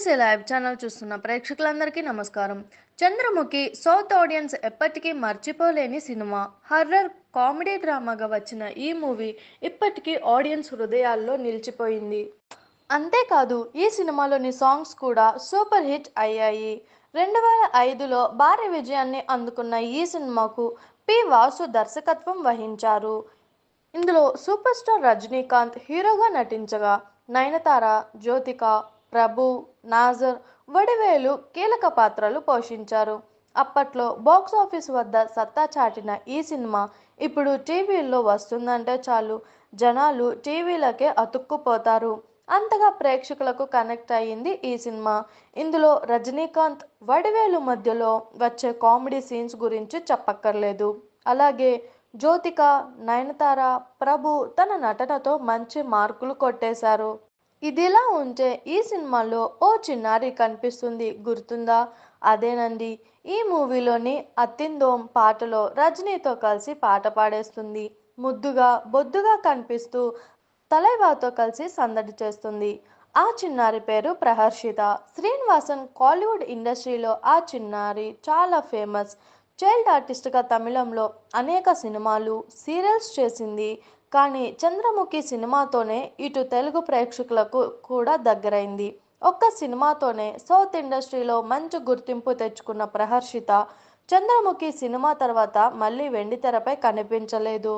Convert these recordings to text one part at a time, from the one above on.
TFCC live channel చూస్తున్న ప్రేక్షకులందరికీ నమస్కారం చంద్రముఖి సౌత్ ఆడియన్స్ ఎప్పటికీ మర్చిపోలేని సినిమా హర్రర్ కామెడీ డ్రామాగా వచ్చిన ఈ మూవీ ఇప్పటికీ ఆడియన్స్ హృదయాల్లో నిలిచిపోయింది అంతేకాదు ఈ సినిమాలోని సాంగ్స్ కూడా సూపర్ హిట్ అయ్యాయి రెండు వేల ఐదులో భారీ విజయాన్ని అందుకున్న ఈ సినిమాకు పి వాసు దర్శకత్వం వహించారు ఇందులో సూపర్ స్టార్ రజనీకాంత్ హీరోగా నటించగా నయనతార జ్యోతిక ప్రభు నాజర్ వడివేలు కీలక పాత్రలు పోషించారు అప్పట్లో బాక్స్ ఆఫీస్ వద్ద సత్తా చాటిన ఈ సినిమా ఇప్పుడు టీవీల్లో వస్తుందంటే చాలు జనాలు టీవీలకే అతుక్కుపోతారు అంతగా ప్రేక్షకులకు కనెక్ట్ అయ్యింది ఈ సినిమా ఇందులో రజనీకాంత్ వడివేలు మధ్యలో వచ్చే కామెడీ సీన్స్ గురించి చెప్పక్కర్లేదు అలాగే జ్యోతిక నయనతార ప్రభు తన నటనతో మంచి మార్కులు కొట్టేశారు ఇదిలా ఉంటే ఈ సినిమాలో ఓ చిన్నారి కనిపిస్తుంది గుర్తుందా అదేనండి ఈ మూవీలోని అత్తిందోం పాటలో రజనీతో కలిసి పాట పాడేస్తుంది ముద్దుగా బొద్దుగా కనిపిస్తూ తలైవాతో కలిసి సందడి చేస్తుంది ఆ చిన్నారి పేరు ప్రహర్షిత శ్రీనివాసన్ కాలీవుడ్ ఇండస్ట్రీలో ఆ చిన్నారి చాలా ఫేమస్ చైల్డ్ ఆర్టిస్ట్గా తమిళంలో అనేక సినిమాలు సీరియల్స్ చేసింది కానీ చంద్రముఖి సినిమాతోనే ఇటు తెలుగు ప్రేక్షకులకు కూడా దగ్గరైంది ఒక్క సినిమాతోనే సౌత్ ఇండస్ట్రీలో మంచి గుర్తింపు తెచ్చుకున్న ప్రహర్షిత చంద్రముఖి సినిమా తర్వాత మళ్ళీ వెండితెరపై కనిపించలేదు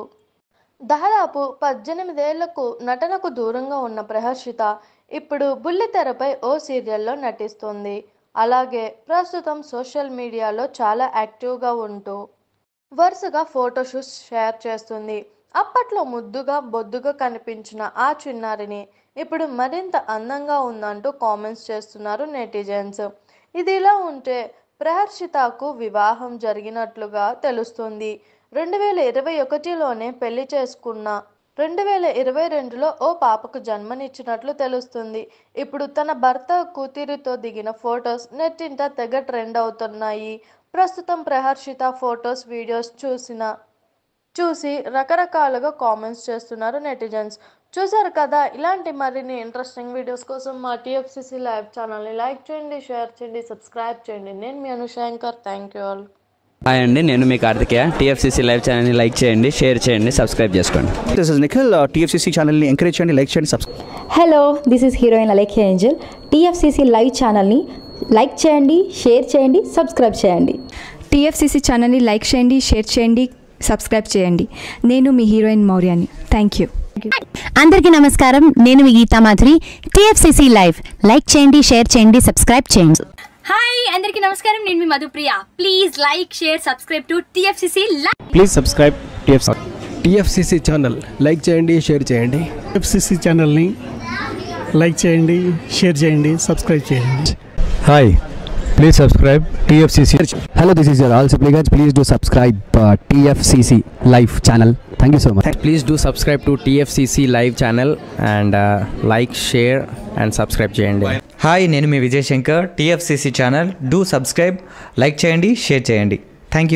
దాదాపు పద్దెనిమిదేళ్లకు నటనకు దూరంగా ఉన్న ప్రహర్షిత ఇప్పుడు బుల్లితెరపై ఓ సీరియల్లో నటిస్తుంది అలాగే ప్రస్తుతం సోషల్ మీడియాలో చాలా యాక్టివ్గా ఉంటూ వరుసగా ఫోటోషూట్స్ షేర్ చేస్తుంది అప్పట్లో ముద్దుగా బొద్దుగా కనిపించిన ఆ చిన్నారిని ఇప్పుడు మరింత అందంగా ఉందంటూ కామెంట్స్ చేస్తున్నారు నెటిజన్స్ ఇది ఇలా ఉంటే ప్రహర్షితకు వివాహం జరిగినట్లుగా తెలుస్తుంది రెండు వేల ఇరవై ఒకటిలోనే పెళ్లి చేసుకున్న రెండు వేల ఇరవై రెండులో ఓ పాపకు జన్మనిచ్చినట్లు తెలుస్తుంది ఇప్పుడు తన భర్త కూతురితో దిగిన ఫొటోస్ నెట్టింట తెగ ట్రెండ్ అవుతున్నాయి ప్రస్తుతం ప్రహర్షిత ఫొటోస్ వీడియోస్ చూసిన చూసి రకరకాలుగా కామెంట్స్ చేస్తున్నారు నెటిజన్స్ చూసారు కదా ఇలాంటి మరిన్ని ఇంట్రెస్టింగ్ వీడియోస్ కోసం మా టీఎఫ్సిసి లైవ్ ఛానల్ని లైక్ చేయండి షేర్ చేయండి సబ్స్క్రైబ్ చేయండి నేను మీ Anushankar thank you all hi అండి నేను మీ కార్తికేయ టీఎఫ్సీసీ లైవ్ ఛానల్ని లైక్ చేయండి షేర్ చేయండి సబ్స్క్రైబ్ చేసుకోండి దిస్ ఇస్ నిఖిల్ టీఎఫ్సీసీ ఛానల్ని ఎంకరేజ్ చేయండి లైక్ చేయండి subscribe hello this is heroine Alekhya Angel TFCC live ఛానల్ని లైక్ చేయండి షేర్ చేయండి సబ్స్క్రైబ్ చేయండి టీఎఫ్సీసీ ఛానల్ని లైక్ చేయండి షేర్ చేయండి సబ్స్క్రైబ్ చేయండి నేను మీ హీరోయిన్ మౌర్యాని థ్యాంక్ యూ అందరికీ నమస్కారం నేను మీ Geetha Madhuri TFCC live like చేయండి షేర్ చేయండి సబ్స్క్రైబ్ చేయండి హాయ్ అందరికీ నమస్కారం నేను మీ Madhupriya please like share subscribe to TFCC please subscribe TF TFCC channel like చేయండి షేర్ చేయండి ఎఫ్సిసి ఛానల్ని లైక్ చేయండి షేర్ చేయండి సబ్స్క్రైబ్ చేయండి hi please subscribe TFCC hello this is your all Sipligunj please do subscribe TFCC live channel thank you so much please do subscribe to TFCC live channel and like share and subscribe చేయండి hi నేను మీ Vijay Shankar TFCC channel do subscribe like చేయండి share చేయండి thank you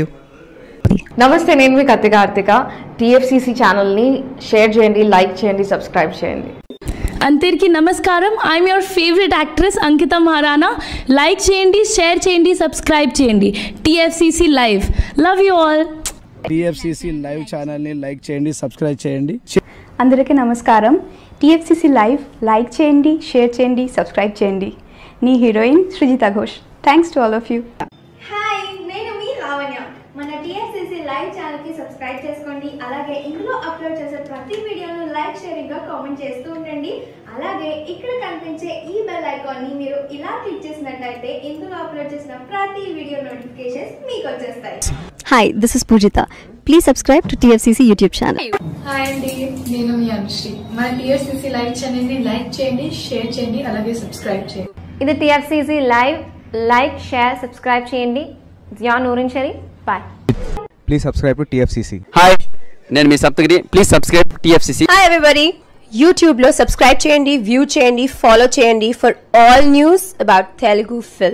నమస్తే నేను మీ Kathi Karthika TFCC ఛానల్ని share చేయండి లైక్ చేయండి సబ్స్క్రైబ్ చేయండి అందరికీ నమస్కారం I'm your favourite actress Ankita Maharana like చేయండి షేర్ చేయండి సబ్స్క్రైబ్ చేయండి TFCC live love you all TFCC live ఛానల్ని లైక్ చేయండి సబ్స్క్రైబ్ చేయండి అందరికీ నమస్కారం టీఎఫ్సీసీ లైవ్ లైక్ చేయండి షేర్ చేయండి సబ్స్క్రైబ్ చేయండి నీ heroine Srijita Ghosh thanks to all of you hi నేను మీ లావణ్య మన టిఎఫ్సిసి లైవ్ ఛానల్ కి సబ్స్క్రైబ్ చేసుకోండి అలాగే ఇందులో అప్లోడ్ చేసే ప్రతి వీడియోను లైక్ షేరింగ్ గా కామెంట్ చేస్తూ ఉండండి అలాగే ఇక్కడ కనిపించే ఈ బెల్ ఐకాన్ ని మీరు ఇలా క్లిక్ చేసినట్లయితే ఇందులో అప్లోడ్ చేసిన ప్రతి వీడియో నోటిఫికేషన్స్ మీకు వచ్చేస్తాయి hi this is Poojitha please subscribe to TFCC YouTube channel hi అండి నేను మీ అనుశ్రీ మన టీఎఫ్సిసి లైవ్ ఛానల్ని లైక్ చేయండి షేర్ చేయండి అలాగే సబ్స్క్రైబ్ చేయండి ఇది TFCC live like share subscribe చేయండి జియా నూరిన్ షరీ బాయ్ please subscribe to TFCC hi నేను మీ Saptagiri please subscribe TFCC hi everybody యూట్యూబ్లో సబ్స్క్రైబ్ చేయండి వ్యూ చేయండి ఫాలో చేయండి for all news about Telugu film